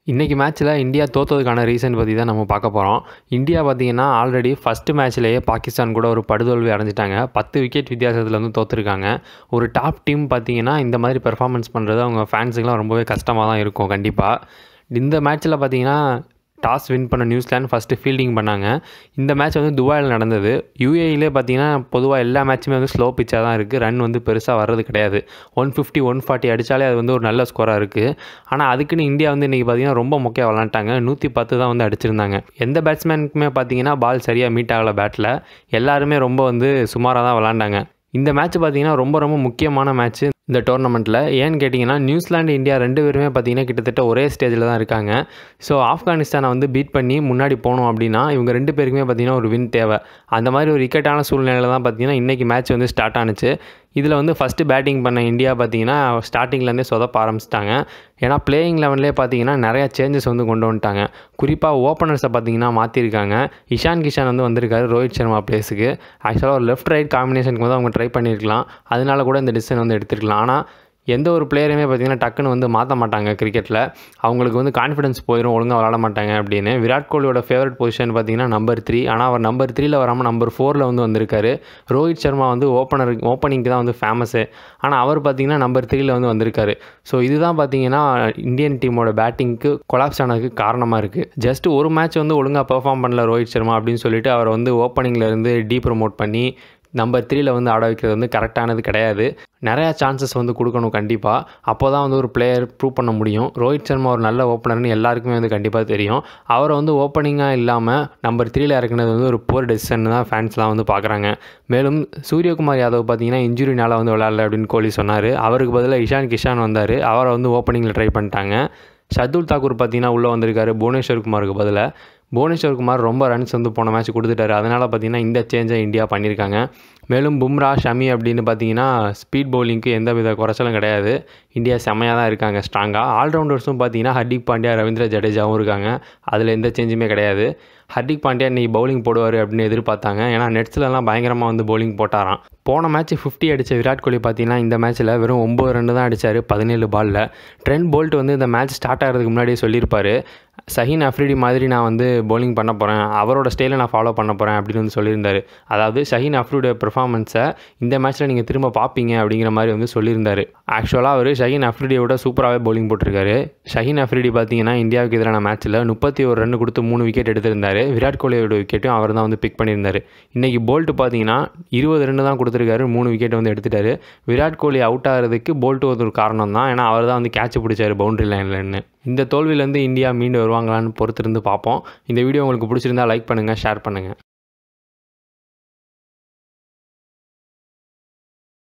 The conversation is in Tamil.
இன்றைக்கி மேட்ச்சில் இந்தியா தோத்ததுக்கான ரீசன் பற்றி தான் நம்ம பார்க்க போகிறோம் இந்தியா பார்த்தீங்கன்னா ஆல்ரெடி ஃபஸ்ட்டு மேட்ச்லேயே பாகிஸ்தான் கூட ஒரு படுதோல்வி அடைஞ்சிட்டாங்க பத்து விக்கெட் வித்தியாசத்தில் வந்து தோற்றுருக்காங்க ஒரு டாப் டீம் பார்த்தீங்கன்னா இந்த மாதிரி பெர்ஃபார்மன்ஸ் பண்ணுறது அவங்க ஃபேன்ஸுக்கெலாம் ரொம்பவே கஷ்டமாக தான் இருக்கும் கண்டிப்பாக இந்த மேட்ச்சில் பார்த்தீங்கன்னா டாஸ் வின் பண்ண நியூசிலாந்து ஃபஸ்ட்டு ஃபீல்டிங் பண்ணாங்க இந்த மேட்ச் வந்து துபாயில் நடந்தது யூஏஇலே பார்த்தீங்கன்னா பொதுவாக எல்லா மேட்சுமே வந்து ஸ்லோ பிச்சாக தான் இருக்குது ரன் வந்து பெருசாக வர்றது கிடையாது ஒன் ஃபிஃப்டி ஒன் ஃபார்ட்டி அடித்தாலே அது வந்து ஒரு நல்ல ஸ்கோராக இருக்குது ஆனால் அதுக்குன்னு இந்தியா வந்து இன்றைக்கி பார்த்தீங்கன்னா ரொம்ப முக்கியம் விளாண்டாங்க நூற்றி பத்து தான் வந்து அடிச்சிருந்தாங்க எந்த பேட்ஸ்மேனுக்குமே பார்த்தீங்கன்னா பால் சரியாக மீட் ஆகலை பேட்டில் எல்லாருமே ரொம்ப வந்து சுமாராக தான் விளாண்டாங்க இந்த மேட்ச் பார்த்தீங்கன்னா ரொம்ப ரொம்ப முக்கியமான மேட்ச்சு இந்த டோர்னமெண்ட்டில் ஏன்னு கேட்டிங்கன்னா நியூசிலாந்து இந்தியா ரெண்டு பேருமே பார்த்தீங்கன்னா கிட்டத்தட்ட ஒரே ஸ்டேஜில் தான் இருக்காங்க ஸோ ஆப்கானிஸ்தானை வந்து பீட் பண்ணி முன்னாடி போகணும் அப்படின்னா இவங்க ரெண்டு பேருக்குமே பார்த்தீங்கன்னா ஒரு வின் தேவை அந்த மாதிரி ஒரு இக்கட்டான சூழ்நிலையில் தான் பார்த்தீங்கன்னா இன்றைக்கி மேட்ச் வந்து ஸ்டார்ட் ஆனுச்சு இதில் வந்து ஃபஸ்ட்டு பேட்டிங் பண்ண இந்தியா பார்த்தீங்கன்னா ஸ்டார்டிங்லேருந்தே சொதப்ப ஆரம்பிச்சிட்டாங்க ஏன்னா பிளேயிங் லெவன்லேயே பார்த்தீங்கன்னா நிறையா சேஞ்சஸ் வந்து கொண்டு வந்துட்டாங்க குறிப்பாக ஓப்பனர்ஸை பார்த்தீங்கன்னா மாற்றிருக்காங்க இஷான் கிஷான் வந்து வந்திருக்காரு ரோஹித் சர்மா பிளேஸுக்கு ஆக்சுவலாக ஒரு லெஃப்ட் ரைட் காம்பினேஷனுக்கு வந்து அவங்க ட்ரை பண்ணியிருக்கலாம் அதனால கூட இந்த டிசிஷன் வந்து எடுத்துருக்கலாம் ஆனால் எந்த ஒரு பிளேயருமே பார்த்திங்கன்னா டக்குன்னு வந்து மாற்ற மாட்டாங்க கிரிக்கெட்டில் அவங்களுக்கு வந்து கான்ஃபிடன்ஸ் போயிடும் ஒழுங்காக விளாட மாட்டாங்க அப்படின்னு விராட் கோலியோட ஃபேவரட் பொசிஷன் பார்த்தீங்கன்னா நம்பர் த்ரீ ஆனால் அவர் நம்பர் த்ரீல வராமல் நம்பர் ஃபோரில் வந்து வந்திருக்காரு ரோஹித் சர்மா வந்து ஓப்பனர் ஓப்பனிங்க்கு தான் வந்து ஃபேமஸு ஆனால் அவர் பார்த்தீங்கன்னா நம்பர் த்ரீல வந்து வந்திருக்காரு ஸோ இதுதான் பார்த்தீங்கன்னா இந்தியன் டீமோட பேட்டிங்க்கு கொலாப்ஸ் ஆனதுக்கு காரணமாக இருக்குது ஜஸ்ட் ஒரு மேட்ச் வந்து ஒழுங்காக பெர்ஃபார்ம் பண்ணல ரோஹித் சர்மா அப்படின்னு சொல்லிட்டு அவரை வந்து ஓப்பனிங்கில் இருந்து டீ ப்ரமோட் பண்ணி நம்பர் த்ரீல வந்து ஆட வைக்கிறது வந்து கரெக்டானது கிடையாது நிறையா சான்சஸ் வந்து கொடுக்கணும் கண்டிப்பாக அப்போ தான் வந்து ஒரு பிளேயர் ப்ரூவ் பண்ண முடியும் ரோஹித் சர்மா ஒரு நல்ல ஓப்பனர்னு எல்லாருக்குமே வந்து கண்டிப்பாக தெரியும் அவரை வந்து ஓப்பனிங்காக இல்லாமல் நம்பர் த்ரீல இறக்குனது வந்து ஒரு போர் டெசிஷன் தான் ஃபேன்ஸ்லாம் வந்து பார்க்குறாங்க மேலும் சூரியகுமார் யாதவ் பார்த்தீங்கன்னா இன்ஜுரினால வந்து விளாட்ல அப்படின்னு கோலி சொன்னார் அவருக்கு பதிலாக இஷான் கிஷான் வந்தார் அவரை வந்து ஓப்பனிங்கில் ட்ரை பண்ணிட்டாங்க ஷர்துல் தாக்கூர் பார்த்தீங்கன்னா உள்ளே வந்திருக்காரு புவனேஸ்வர் குமாருக்கு பதிலாக புவனேஸ்வர் குமார் ரொம்ப ரன்ஸ் வந்து போன மேட்ச் கொடுத்துட்டாரு அதனால் பார்த்தீங்கன்னா இந்த சேஞ்சை இந்தியா பண்ணியிருக்காங்க மேலும் பும்ரா ஷமி அப்படின்னு பார்த்தீங்கன்னா ஸ்பீட் பவுலிங்க்கு எந்த வித குறைச்சலும் கிடையாது இந்தியா செம்மையாக தான் இருக்காங்க ஸ்ட்ராங்காக ஆல்ரவுண்டர்ஸும் பார்த்தீங்கன்னா ஹர்திக் பாண்டியா ரவீந்திர ஜடேஜாவும் இருக்காங்க அதில் எந்த சேஞ்சுமே கிடையாது ஹர்திக் பாண்டியா இன்றைக்கி பவுலிங் போடுவார் அப்படின்னு எதிர்பார்த்தாங்க ஏன்னா நெட்ஸ்லலாம் பயங்கரமாக வந்து பவுலிங் போட்டாராம் போன மேட்ச் ஃபிஃப்டி அடித்த விராட் கோலி பார்த்தீங்கன்னா இந்த மேட்ச்சில் வெறும் ஒம்பது ரன் தான் அடித்தார் பதினேழு பாலில் ட்ரெண்ட் போல்ட் வந்து இந்த மேட்ச் ஸ்டார்ட் ஆகிறதுக்கு முன்னாடியே சொல்லியிருப்பார் சஹின் அஃப்ரிடி மாதிரி நான் வந்து பவுலிங் பண்ண போகிறேன் அவரோட ஸ்டைலை நான் ஃபாலோ பண்ண போகிறேன் அப்படின்னு வந்து சொல்லியிருந்தார் அதாவது ஷஹீன் அஃப்ரிடியோட பெர்ஃபார்மன்ஸை இந்த மேட்ச்சில் நீங்கள் திரும்ப பார்ப்பீங்க அப்படிங்கிற மாதிரி வந்து சொல்லியிருந்தார் ஆக்சுவலாக அவர் ஷஹீன் அஃப்ரிடியோட சூப்பராகவே பவுலிங் போட்டிருக்காரு ஷஹீன் அஃப்ரிடி பார்த்தீங்கன்னா இந்தியாவுக்கு எதிரான மேட்ச்சில் முப்பத்தி ஒரு ரன் கொடுத்து மூணு விக்கெட் எடுத்திருந்தார் விராட் கோலியோட விக்கெட்டும் அவர் தான் வந்து பிக் பண்ணியிருந்தார் இன்றைக்கி போல்ட் பார்த்தீங்கன்னா இருபது ரன் தான் கொடுத்துருக்காரு மூணு விக்கெட் வந்து எடுத்துட்டாரு விராட் கோலி அவுட் ஆகிறதுக்கு போல்ட் ஒரு காரணம் தான் ஏன்னா அவர் தான் வந்து கேட்ச் பிடிச்சாரு பவுண்டரி லைன்லன்னு இந்த தோல்வியிலேருந்து இந்தியா மீண்டு வருவாங்களான்னு பொறுத்திருந்து பார்ப்போம் இந்த வீடியோ உங்களுக்கு பிடிச்சிருந்தா லைக் பண்ணுங்கள் ஷேர் பண்ணுங்கள்